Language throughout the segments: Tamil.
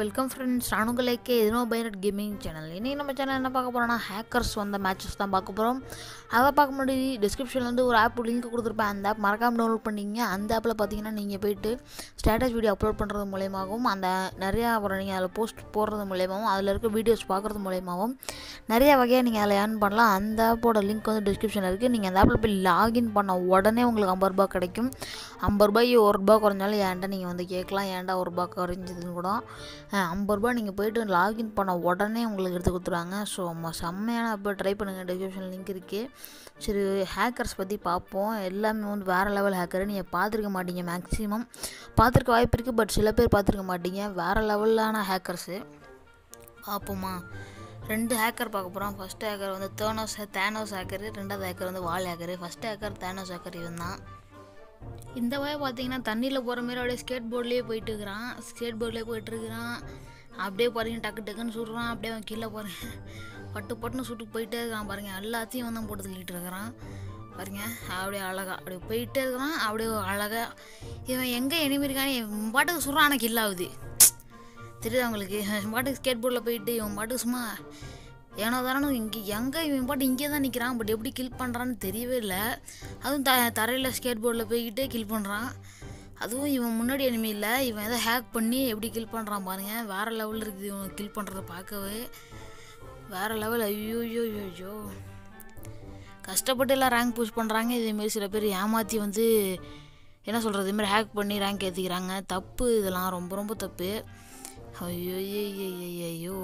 வெல்கம் ஃப்ரெண்ட்ஸ் அணுகலைக்கு எதுனோ பைரட் கேமிங் சேனல் இன்றைக்கி நம்ம சேனல் என்ன பார்க்க போகிறோம்னா ஹேக்கர்ஸ் வந்த மேட்சஸ் தான் பார்க்க போகிறோம் அதை பார்க்க முன்னாடி டிஸ்கிரிப்ஷனில் வந்து ஒரு ஆப் லிங்க் கொடுத்துருப்பேன் அந்த ஆப் மறக்காமல் டவுன்லோட் பண்ணிங்க அந்த ஆப்பில் பார்த்தீங்கன்னா நீங்கள் போயிட்டு ஸ்டேட்டஸ் வீடியோ அப்லோட் பண்ணுறது மூலியமாகவும் அந்த நிறையா அப்புறம் நீங்கள் அதில் போஸ்ட் போடுறது மூலியமாகவும் அதில் இருக்க வீடியோஸ் பார்க்குறது மூலியமாகவும் நிறைய வகையாக நீங்கள் அதில் ஏர்ன் பண்ணலாம் அந்த ஆப்போட லிங்க் வந்து டிஸ்கிரிப்ஷனில் இருக்குது நீங்கள் அந்த ஆப்பில் போய் லாகின் பண்ண உடனே உங்களுக்கு ஐம்பது ரூபா கிடைக்கும் ஐம்பது ரூபாய்க்கு ஒரு ரூபா குறைஞ்சாலும் ஏன்டா நீங்கள் வந்து கேட்கலாம் ஏன்டா ஒரு ரூபா குறைஞ்சதுன்னு கூட அஹ், ஐம்பது ரூபா நீங்கள் போயிட்டு லாகின் பண்ண உடனே உங்களுக்கு எடுத்து கொடுத்துருவாங்க ஸோ செம்மையான அப்போ ட்ரை பண்ணுங்கள் டிஸ்கிரிப்ஷன் லிங்க் இருக்குது சரி ஹேக்கர்ஸ் பற்றி பார்ப்போம் எல்லாமே வந்து வேறு லெவல் ஹேக்கர் நீங்கள் பார்த்துருக்க மாட்டீங்க மேக்ஸிமம் பார்த்துருக்க வாய்ப்பு இருக்குது பட் சில பேர் பார்த்துருக்க மாட்டீங்க வேறு லெவலான ஹேக்கர்ஸு பார்ப்போமா ரெண்டு ஹேக்கர் பார்க்க போகிறோம் ஃபஸ்ட் ஹேக்கர் வந்து தேனோஸ் தேனோஸ் ஹேக்கர் ரெண்டாவது ஹேக்கர் வந்து wall hacker first hacker Thanos hacker இவன் தான் இந்த வய பார்த்தீங்கன்னா தண்ணியில் போகிற மாதிரி அப்படியே ஸ்கேட் போர்ட்லேயே போயிட்டு இருக்கிறான் ஸ்கேட் போர்ட்லேயே போயிட்டு இருக்கிறான் அப்படியே பாருங்க டக்கு டக்குன்னு சுடுறான் அப்படியே அவன் கீழே பாருங்க பட்டு பட்டுன்னு சுட்டு போயிட்டே இருக்கான் பாருங்க எல்லாத்தையும் வந்து போட்டு தள்ளிட்டு இருக்கிறான் பாருங்க அப்படியே அழகா அப்படியே போயிட்டே இருக்கிறான் அப்படியே அழகா இவன் எங்கே எனிமி இருக்கானே இவன் பாட்டுக்கு சுடுறான் ஆனால் கில் ஆகுது தெரியுதா உங்களுக்கு இவன் பாட்டுக்கு ஸ்கேட் போர்டில் போயிட்டு இவன் பாட்டுக்கு சும்மா ஏனோ தானோ இங்கே எங்கே இவன் பாட்டு இங்கே தான் நிற்கிறான் பட் எப்படி கில் பண்ணுறான்னு தெரியவே இல்லை அதுவும் த தரையில் ஸ்கேட் போர்டில் போய்கிட்டே கில் பண்ணுறான் அதுவும் இவன் முன்னாடி enemy இல்லை இவன் ஏதோ ஹேக் பண்ணி எப்படி கில் பண்ணுறான் பாருங்க வேறு லெவலில் இருக்குது இவன் கில் பண்ணுறத பார்க்கவே வேறு லெவல் ஐயோ ஐயோ ஐயோ, ஐயோ கஷ்டப்பட்டு எல்லாம் ரேங்க் புஷ் பண்ணுறாங்க இதேமாரி சில பேர் ஏமாற்றி வந்து என்ன சொல்கிறது இதுமாரி ஹேக் பண்ணி ரேங்க் ஏற்றிக்கிறாங்க தப்பு இதெல்லாம் ரொம்ப ரொம்ப தப்பு ஐயோ ஐயோ ஐயோ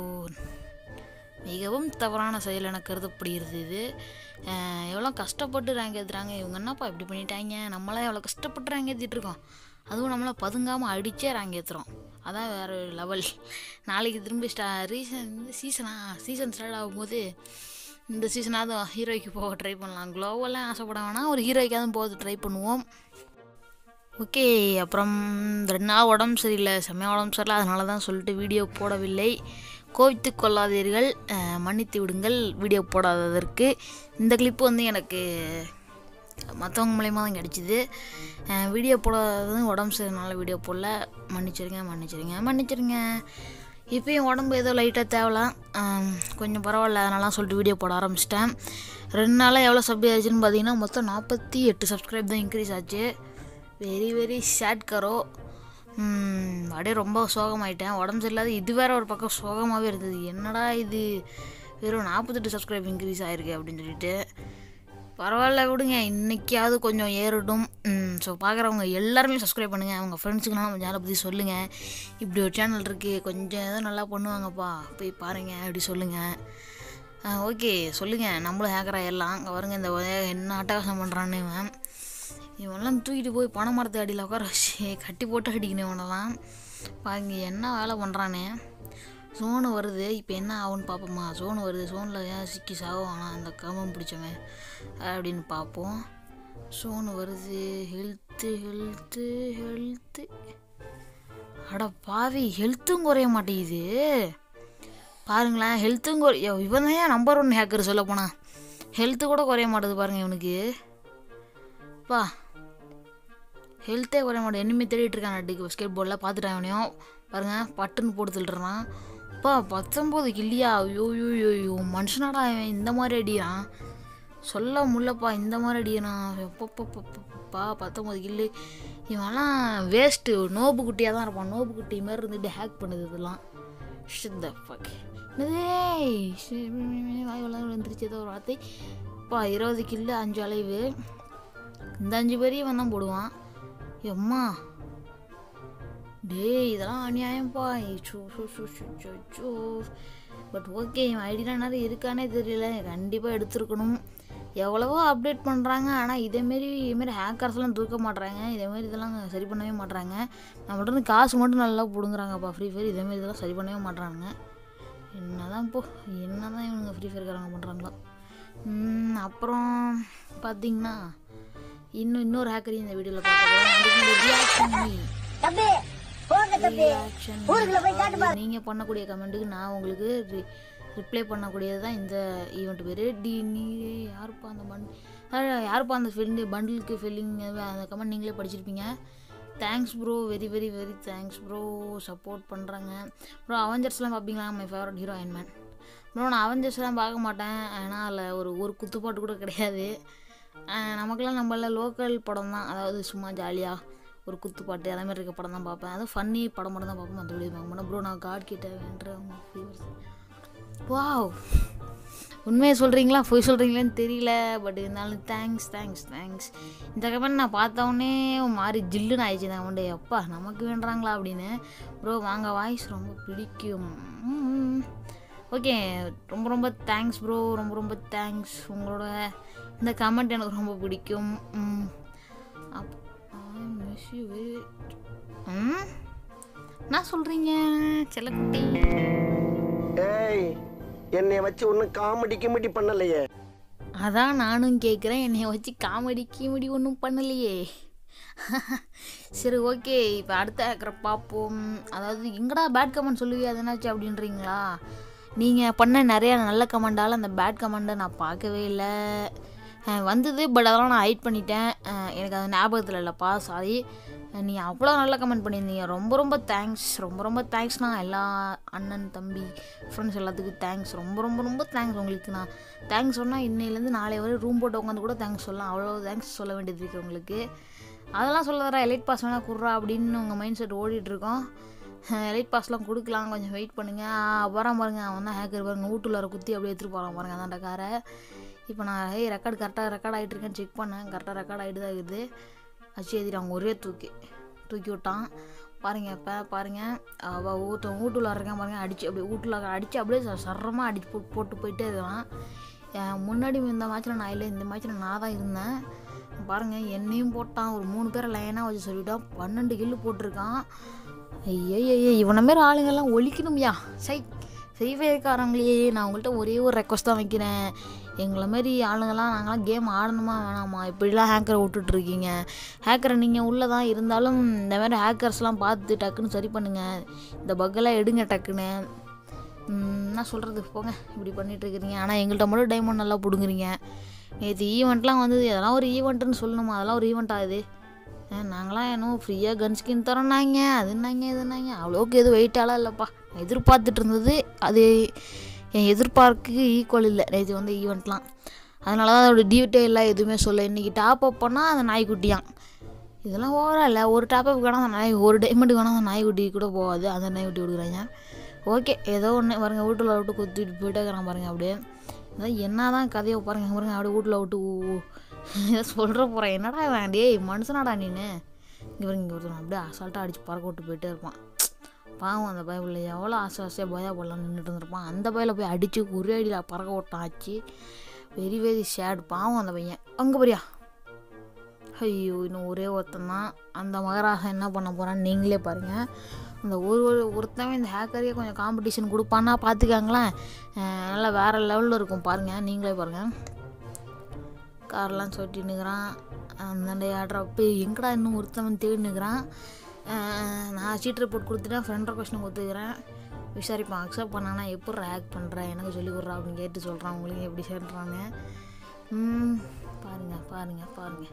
மிகவும் தவறான செயல் எனக்கு கருதப்படுகிறது இது அஹ் எவ்வளோ கஷ்டப்பட்டு ரேங்க் ஏற்றுறாங்க இவங்க என்னப்பா இப்படி பண்ணிட்டாங்க நம்மளாம் எவ்வளோ கஷ்டப்பட்டு ரேங்க் ஏற்றிட்டு இருக்கோம் அதுவும் நம்மளை பதுங்காமல் அடித்தே ரேங்க் ஏற்றுறோம் அதான் வேறு லெவல் நாளைக்கு திரும்பி ஸ்டா ரீசன் இந்த சீசனா சீசன் ஸ்டார்ட் ஆகும்போது இந்த சீசனாவது ஹீரோய்க்கு போக ட்ரை பண்ணலாம் குளோவெல்லாம் ஆசைப்பட வேணாம் ஒரு ஹீரோய்க்காவது போக ட்ரை பண்ணுவோம் ஓகே அப்புறம் ரெண்டு நாள் உடம்பு சரியில்லை செம்மையாக உடம்பு சரியில்லை அதனால தான் சொல்லிட்டு வீடியோ போடவில்லை கோவித்து கொள்ளாதீர்கள் அஹ், மன்னித்து விடுங்கள் வீடியோ போடாததற்கு இந்த கிளிப்பு வந்து எனக்கு மற்றவங்க மூலயமா தான் கிடச்சிது வீடியோ போடாதது உடம்பு சரினால வீடியோ போடல மன்னிச்சிருங்க மன்னிச்சிருங்க மன்னிச்சிருங்க இப்போயும் உடம்பு ஏதோ லைட்டாக தேவலாம் அஹ், கொஞ்சம் பரவாயில்ல அதனால சொல்லிட்டு வீடியோ போட ஆரம்பிச்சிட்டேன் ரெண்டு நாளாக எவ்வளோ சப்ஸ்கிரைப் ஆச்சுன்னு பார்த்தீங்கன்னா மொத்தம் நாற்பத்தி எட்டு சப்ஸ்கிரைப் தான் இன்க்ரீஸ் ஆச்சு வெரி வெரி சேட் கரோ ம், அப்படியே ரொம்ப சோகமாயிட்டேன் உடம்பு சரியில்லாத இது வேற ஒரு பக்கம் சோகமாகவே இருந்தது என்னடா இது வெறும் நாற்பத்தெட்டு சப்ஸ்கிரைப் இன்க்ரீஸ் ஆயிருக்கு அப்படின்னு சொல்லிட்டு பரவாயில்ல விடுங்க இன்னைக்காவது கொஞ்சம் ஏறட்டும் ஸோ பார்க்குறவங்க எல்லாருமே சப்ஸ்கிரைப் பண்ணுங்கள் அவங்க ஃப்ரெண்ட்ஸுக்கெல்லாம் நம்ம சேனலை பற்றி சொல்லுங்கள் இப்படி ஒரு சேனல் இருக்குது கொஞ்சம் ஏதோ நல்லா பண்ணுவாங்கப்பா போய் பாருங்கள் அப்படி சொல்லுங்கள் ஓகே சொல்லுங்கள் நம்மளும் ஹேக்கராக எல்லாம் அங்கே வருங்க இந்த வய- என்ன அட்டகாசம் பண்ணுறான்னு இவன் இவன்லாம் தூக்கிட்டு போய் பனை மரத்து அடியில் உட்கார வச்சு கட்டி போட்டு அடிக்கணும் இவனெல்லாம் பாருங்க என்ன வேலை பண்ணுறானே சோனு வருது இப்போ என்ன ஆகும்னு பார்ப்போமா சோனு வருது சோனில் ஏன் சிக்கி சாகுவானா அந்த கம்பம் பிடிச்சவன் அப்படின்னு பார்ப்போம் சோனு வருது ஹெல்த்து ஹெல்த்து ஹெல்த்து அட பாவி ஹெல்த்தும் குறைய மாட்டேங்குது பாருங்களேன் ஹெல்த்தும் குறை யோ, இவன் தான் ஏன் நம்பர் ஒன் ஹேக்கர் சொல்ல போனா ஹெல்த்து கூட குறைய மாட்டேது பாருங்க இவனுக்கு பா ஹெல்த்தே குறைய மாட்டேன் எனிமே தேடிட்டு இருக்கான் நட்டுக்கு ஸ்கேட் போர்டில் பார்த்துட்டான் இவனையும் பாருங்க பட்டுன்னு போட்டு தள்ளுறான் பா பத்தொம்போது கில்லியா ஐயோ ஐயோ, ஐயோ ஐயோ மனுஷனாடா இவன் இந்த மாதிரி அடிக்கிறான் சொல்ல முடியலப்பா இந்த மாதிரி அடிக்கிறான் எப்பப்பப்பப்பா பத்தொம்போது கில்லு இவன்லாம் வேஸ்ட்டு நோபு குட்டியாக தான் இருப்பான் நோபு குட்டி மாதிரி இருந்துட்டு ஹேக் பண்ணுது இதெல்லாம் ஷிட் த ஃபக் வாய் வளர வந்துருச்சு ஏதோ ஒரு வார்த்தை பா இருபது கில்லு அஞ்சு அலைவு இந்த அஞ்சு பேரையும் இவன் தான் போடுவான் எம்மா டேய் இதெல்லாம் அநியாயம்ப்பா பட் ஓகே இவன் ஐடிலாம் நிறைய இருக்கானே தெரியல கண்டிப்பாக எடுத்துருக்கணும் எவ்வளவோ அப்டேட் பண்ணுறாங்க ஆனால் இதேமாரி இதுமாரி ஹேக்கர்ஸ்லாம் தூக்க மாட்றாங்க இதேமாரி இதெல்லாம் சரி பண்ணவே மாட்றாங்க நம்மள்ட்ட இருந்து காசு மட்டும் நல்லா பிடுங்குறாங்கப்பா ஃப்ரீ ஃபயர் இதேமாரி இதெல்லாம் சரி பண்ணவே மாட்றாங்க என்னதான் போ என்னதான் இவனுங்க ஃப்ரீ ஃபயர்காரங்க பண்ணுறாங்களோ ம், அப்புறம் பார்த்தீங்கன்னா இன்னும் இன்னொரு ஹேக்கரையும் இந்த வீடியோவில் பார்க்க போகிறோம் அதுக்கு ரியாக்ஷன் தம்பி போங்க தம்பி ஊருக்குள்ள போய் காட்டு பாரு நீங்கள் பண்ணக்கூடிய கமெண்ட்டுக்கு நான் உங்களுக்கு ரிப்ளை பண்ணக்கூடியது தான் இந்த ஈவெண்ட் பேர் டி நீ யாருப்பா அந்த பண்ட் யாருப்பா அந்த ஃபில்லிங் பண்டிலுக்கு ஃபில்லிங் அந்த கமெண்ட் நீங்களே படிச்சிருப்பீங்க thanks bro very very very thanks bro support பண்ணுறாங்க ப்ரோ அவெஞ்சர்ஸ்லாம் பார்ப்பீங்களா my favourite hero Iron Man bro நான் அவெஞ்சர்ஸ்லாம் பார்க்க மாட்டேன் ஏன்னா அதில் ஒரு ஒரு குத்துப்பாட்டு கூட கிடையாது அஹ் நமக்கெல்லாம் நம்மள லோக்கல் படம் தான் அதாவது சும்மா ஜாலியாக ஒரு குத்துப்பாட்டு அதே மாதிரி இருக்க படம் தான் பார்ப்பேன் அதுவும் ஃபன்னி படம் மட்டும் தான் பார்ப்பேன் மற்றபடி பார்க்க மாட்டேன் ப்ரோ நான் காட் கிட்ட வேண்டுற வாவ் உண்மையை சொல்கிறீங்களா பொய் சொல்கிறீங்களான்னு தெரியல பட் இருந்தாலும் தேங்க்ஸ் தேங்க்ஸ் தேங்க்ஸ் இந்த கமெண்ட் நான் பார்த்தவொடனே மாறி ஜில்லுன்னு ஆயிடுச்சு நான் உண்டு அப்பா நமக்கு வேண்டுறாங்களா அப்படின்னு ப்ரோ வாங்க வாய்ஸ் ரொம்ப பிடிக்கும் ஓகே ரொம்ப ரொம்ப தேங்க்ஸ் ப்ரோ ரொம்ப ரொம்ப தேங்க்ஸ் உங்களோட இந்த கமெண்ட் எனக்கு ரொம்ப பிடிக்கும் ம். அப் I miss you very- ம் என்ன சொல்கிறீங்க செல்லக்குட்டி ஏய் என்னைய வச்சு ஒன்றும் காமெடி கிமெடி பண்ணலையே அதான் நானும் கேட்குறேன் என்னைய வச்சு காமெடி கீமெடி ஒன்றும் பண்ணலையே சரி ஓகே இப்போ அடுத்த ஆக்கிற பார்ப்போம் அதாவது எங்கடா பேட் கமெண்ட் சொல்லுவியா அது என்னாச்சு அப்படின்றீங்களா நீங்கள் பண்ண நிறைய நல்ல கமெண்டால் அந்த பேட் கமெண்ட்டை நான் பார்க்கவே இல்லை அஹ் வந்தது பட் அதெல்லாம் நான் ஹைட் பண்ணிட்டேன் அஹ் எனக்கு அது ஞாபகத்தில் இல்லைப்பா சாரி நீ அவ்வளோ நல்ல கமெண்ட் பண்ணியிருந்தீங்க ரொம்ப ரொம்ப தேங்க்ஸ் ரொம்ப ரொம்ப தேங்க்ஸ்ண்ணா எல்லா அண்ணன் தம்பி ஃப்ரெண்ட்ஸ் எல்லாத்துக்கும் தேங்க்ஸ் ரொம்ப ரொம்ப ரொம்ப தேங்க்ஸ் உங்களுக்கு நான் தேங்க்ஸ் சொன்னால் இன்னையிலேருந்து நாளை வரை ரூம் போட்டு உட்காந்து கூட தேங்க்ஸ் சொல்லலாம் அவ்வளோ தேங்க்ஸ் சொல்ல வேண்டியது இருக்குது உங்களுக்கு அதெல்லாம் சொல்ல வர எலைட் பாஸ் வேணால் குட்றா அப்படின்னு உங்கள் மைண்ட் செட் ஓடிட்டுருக்கோம் எலைட் பாஸ்லாம் கொடுக்கலாம் கொஞ்சம் வெயிட் பண்ணுங்கள் வரான் பாருங்க அவன் தான் ஹேக்கர் பாருங்க வீட்டுல குத்தி அப்படியே எடுத்துகிட்டு போகிறான் பாருங்க அதான்டா காரை இப்போ நான் ஏய் ரெக்கார்டு கரெக்டாக ரெக்கார்ட் ஆகிட்டு இருக்கேன்னு செக் பண்ணேன் கரெக்டாக ரெக்கார்ட் ஆகிட்டு தான் இருக்குது அச்சு எழுதிட்டாங்க ஒரே தூக்கி தூக்கி விட்டான் பாருங்க இப்போ பாருங்க அவள் ஊற்ற வீட்டுல இருக்கேன் பாருங்க அடிச்சு அப்படியே வீட்டுல அடிச்சு அப்படியே ச- சரமாக அடிச்சு போட்டு போட்டு போயிட்டே இருக்கலாம் என் முன்னாடி இந்த மேட்ச்சில் நான் இல்லை இந்த மேட்ச்சில் நான் தான் இருந்தேன் பாருங்க என்னையும் போட்டான் ஒரு மூணு பேரை லைனாக வச்சு சொல்லிட்டான் பன்னெண்டு கில்லு போட்டிருக்கான் ஐயோ இவனை மாரி ஆளுங்கெல்லாம் ஒழிக்கணும்யா சை செய்வேக்காரங்களே நான் உங்கள்கிட்ட ஒரே ஒரு ரெக்வஸ்ட் தான் வைக்கிறேன் எங்களை மாரி ஆளுங்கெல்லாம் நாங்களாம் கேம் ஆடணுமா வேணாமா இப்படிலாம் ஹேக்கரை விட்டுட்ருக்கீங்க ஹேக்கரை நீங்கள் உள்ளே தான் இருந்தாலும் இந்த மாதிரி ஹேக்கர்ஸ்லாம் பார்த்து டக்குன்னு சரி பண்ணுங்கள் இந்த பக்கெல்லாம் எடுங்க டக்குன்னு ம், என்ன சொல்கிறது போங்க இப்படி பண்ணிட்டு இருக்கிறீங்க ஆனால் எங்கள்கிட்ட மட்டும் டைமண்ட் நல்லா பிடுங்குறீங்க நேற்று ஈவெண்ட்லாம் வந்து அதெல்லாம் ஒரு ஈவெண்ட்டுன்னு சொல்லணுமா அதெல்லாம் ஒரு ஈவெண்ட் ஆகுது அஹ் நாங்களாம் இன்னும் ஃப்ரீயாக கன் ஸ்கின் தரோன்னாங்க அதுனாங்க இதுனாங்க அவ்வளோக்கு எதுவும் வெயிட்டாலாம் இல்லைப்பா நான் எதிர்பார்த்துட்டு இருந்தது அது என் எதிர்பார்க்கு ஈக்குவல் இல்லை நேற்று வந்து ஈவெண்ட்லாம் அதனால தான் அதோட டீட்டெயிலாக எதுவுமே சொல்ல இன்றைக்கி டாப் அப் பண்ணால் அந்த நாய்க்குட்டியான் இதெல்லாம் ஓவரா இல்லை ஒரு டாப் அப் வேணால் அந்த நாய் ஒரு டைமண்ட் வேணால் அந்த நாய்க்குட்டி கூட போகாது அந்த நாய்க்குட்டி கொடுக்குறாங்க ஓகே ஏதோ ஒன்று பாருங்க வீட்டில் விட்டு குத்திட்டு போயிட்டே இருக்கிறான் பாருங்க அப்படியே அதான் என்ன தான் கதையை பாருங்க பாருங்க அப்படியே வீட்டில் விட்டு ஊ- ஊ. ஏதோ சொல்கிற போகிறேன் என்னடா இவன் டேய் மனுஷனாடா நீனு இங்கே பாருங்க இங்கே ஒருத்தன் அப்படியே அசால்ட்டாக அடித்து பறக்க விட்டு போயிட்டே இருப்பான் பாவம் அந்த பைபிள் எவ்வளோ ஆசை ஆசையாக பயா போடலாம் நின்றுட்டு இருந்திருப்பான் அந்த பையில போய் அடித்து ஒரே அடியில் பறக்க விட்டான் ஆச்சு வெரி வெரி சேட் பாவம் அந்த பையன் அங்கே போறியா ஐயோ இன்னும் ஒரே ஒருத்தன் தான் அந்த மகராசன் என்ன பண்ண போகிறான்னு நீங்களே பாருங்கள் அந்த ஒரு ஒரு ஒருத்தன் இந்த ஹேக்கரையே கொஞ்சம் காம்படிஷன் கொடுப்பான்னா பார்த்துக்காங்களேன் அஹ் நல்லா வேறு லெவலில் இருக்கும் பாருங்கள் நீங்களே பாருங்கள் கார்லாம் சொட்டி நிற்கிறான் அந்தாண்ட ஆடுறப்ப எங்கடா இன்னும் ஒருத்தவன் தேடி நிற்கிறான் நான் சீட் ரிப்போர்ட் கொடுத்துட்டேன் ஃப்ரெண்ட் ரெக்வஸ்ட்னு கொடுத்துக்கிறேன் விசாரிப்பான் அக்செப்ட் பண்ணானா எப்படி ஹேக் பண்ணுறேன் எனக்கு சொல்லி கொடுறா அப்படின்னு கேட்டு சொல்கிறான் உங்களுக்கு எப்படி சேர்றான்னு ம், பாருங்க பாருங்க பாருங்க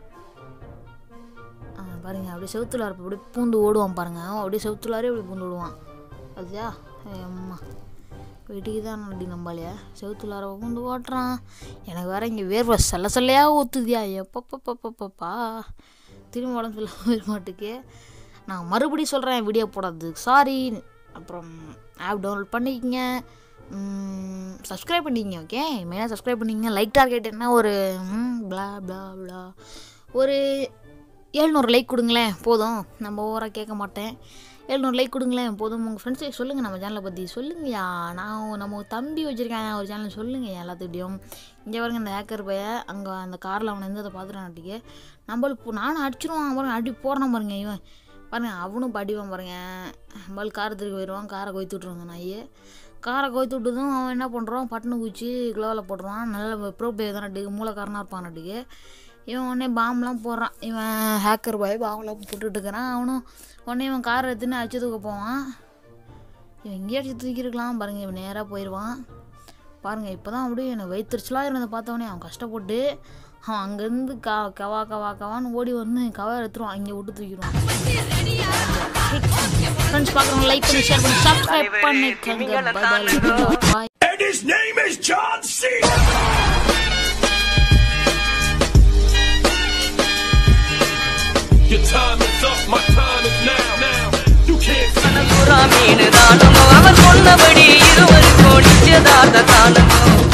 ஆ பாருங்க அப்படியே செவுத்துல இருப்ப அப்படியே பூந்து ஓடுவான் பாருங்க அவன் அப்படியே செவுத்துலாரே அப்படியே பூந்து ஓடுவான் அதுயா அம்மா வீட்டுக்கு தான் அப்படி நம்பாலையா செவுத்துலார பூந்து ஓட்டுறான் எனக்கு வேற இங்கே வேர்வை சல்ல சல்லையா ஊற்றுதியா எப்பப்பப்பப்பப்பா திரும்ப உடம்பு சொல்ல போயிட மாட்டுக்கு நான் மறுபடியும் சொல்கிறேன் வீடியோ போடாததுக்கு சாரி அப்புறம் ஆப் டவுன்லோட் பண்ணிக்கங்க சப்ஸ்கிரைப் பண்ணிக்கங்க ஓகே மெயினாக சப்ஸ்கிரைப் பண்ணிக்கங்க லைக் டார்கெட் என்ன ஒரு ப்ளா ப்ளா ப்ளா ஒரு எழுநூறு லைக் கொடுங்களேன் போதும் நம்ம ஓவராக கேட்க மாட்டேன் எழுநூறு லைக் கொடுங்களேன் போதும் உங்கள் ஃப்ரெண்ட்ஸுக்கு சொல்லுங்கள் நம்ம சேனலை பற்றி சொல்லுங்கய்யா நான் நம்ம தம்பி வச்சுருக்கேன் ஒரு சேனல் சொல்லுங்கள் எல்லாத்துக்கிட்டையும் இங்கே பாருங்க இந்த ஹேக்கர் பைய அங்கே அந்த காரில் அவனை இருந்து அதை பார்த்துட்டு நாட்டிக்கு நம்மளுக்கு நானும் அடிச்சிருவான் பாருங்க அடி போடுறான் பாருங்க இவன் பாருங்க அவனும் படிவான் பாருங்க நம்மளுக்கு காரை திருப்பி போயிடுவான் காரை கொய்த்து விட்ருவாங்க நாய் காரை கொய்த்து விட்டதும் அவன் என்ன பண்ணுறான் பட்டுன்னு குச்சி க்ளோவில் போட்டுருவான் நல்ல ப்ரோ பிளேயர் தான் நட்டுக்கு மூளைக்காரனாக இருப்பான் நட்டுக்கு இவன் உடனே பாம்லாம் போடுறான் இவன் ஹேக்கர் பாய் பாம்லாம் போட்டுட்டு இருக்கிறான் அவனும் உடனே இவன் காரை எடுத்துன்னு அடிச்சு தூக்க போவான் இவன் எங்கேயே அடிச்சு தூக்கியிருக்கலாம் பாருங்க இவன் நேராக போயிடுவான் பாருங்க இப்போ தான் அப்படியே எனக்கு வயிற்றுச்சலாக இருந்ததை பார்த்தவொடனே அவன் கஷ்டப்பட்டு அவன் அங்கேருந்து க கவா கவா கவான்னு ஓடி வந்து கவா எடுத்துருவான் இங்கே விட்டு தூக்கிடுவான் ஃப்ரெண்ட்ஸ் பார்க்குறவங்க லைக் பண்ணி ஷேர் பண்ணி சப்ஸ்கிரைப் பண்ணிக்கங்க bye bye And his name is John C. Your time is up, my time is now. Now you can't மீனு தானமோ அவன் சொன்னபடி இருவருக்கும் நிச்சயதார்த்த தானமோ